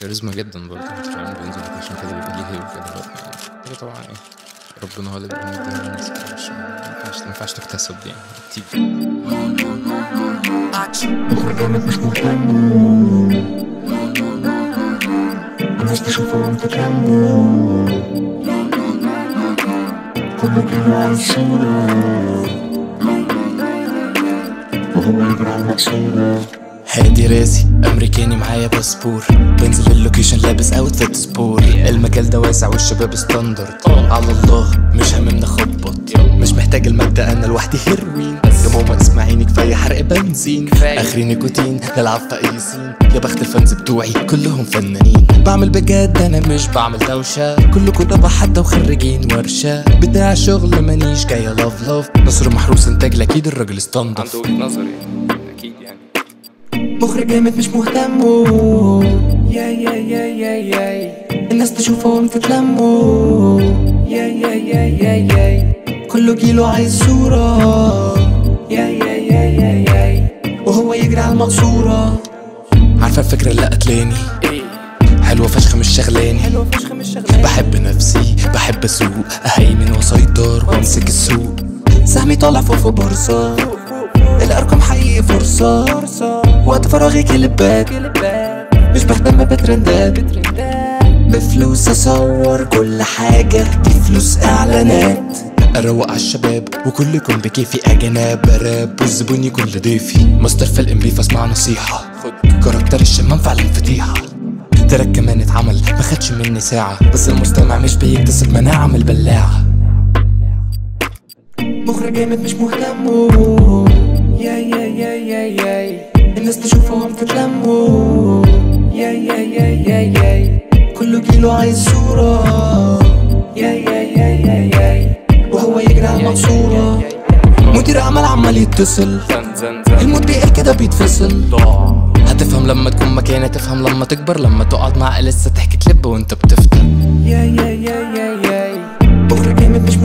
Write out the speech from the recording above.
كاريزما جدا برضه انت فاهم بينزل لوكيشن كده بيبقى ليه هيبة كده برضه يعني حاجة طبعا ايه ربنا هو اللي بيبقى مديها للناس كده مش ما ينفعش ما ينفعش تكتسب دي يعني بتيجي بكرة جامد مش مهتم الناس تشوفهم تتلموا كله كده عايز صورة وهو يجري على المقصورة هادي راسي امريكاني معايا باسبور بنزل اللوكيشن لابس اوتفيت سبور المجال ده واسع والشباب ستاندرد على الله مش هممنا خبط مش محتاج المادة انا لوحدي هيروين يا ماما اسمعيني كفاية حرق بنزين اخري نيكوتين نلعب في اي سين يا بخت الفانز بتوعي كلهم فنانين بعمل بجد انا مش بعمل دوشة كلكم ده حتى وخريجين ورشة بتاع شغل مانيش جاية لاف لاف نصر محروس انتاج اكيد الراجل ستاندرد عنده وجهة نظر يعني اكيد يعني مخرج جامد مش مهتم يا يا يا يا يا الناس تشوفهم تتلموا يا يا يا يا يا كله جيله عايز صورة يا يا يا يا يا وهو يجري على المقصورة عارفة الفكرة اللي قتلاني حلوة فشخ مش شغلاني حلوة فشخ مش شغلاني بحب نفسي بحب اسوق اهيمن واسيطر وامسك السوق سهمي طالع فوق في بورصة الارقام حقيقي فرصة وقت فراغي كليبات مش بهتم بترندات بفلوس اصور كل حاجة دي فلوس اعلانات اروق على الشباب وكلكم بكيفي اجناب راب والزبون يكون لضيفي ماستر في الام بي فاسمع نصيحة خد كاركتر الشمام فعلا فضيحة تراك كمان اتعمل ما خدش مني ساعة بس المستمع مش بيكتسب مناعة من البلاعة مخرج جامد مش مهتم يا يا يا يا يا الناس تشوفهم تتلموا يا يا يا يا يا كله جيله عايز صورة يا يا يا يا يا وهو يجري على المقصورة مدير عمل عمال يتصل زن زن زن المود بيقل كده بيتفصل هتفهم لما تكون مكانة تفهم لما تكبر لما تقعد مع لسه تحكي كليب وانت بتفتن يا يا يا يا يا مخرج جامد مش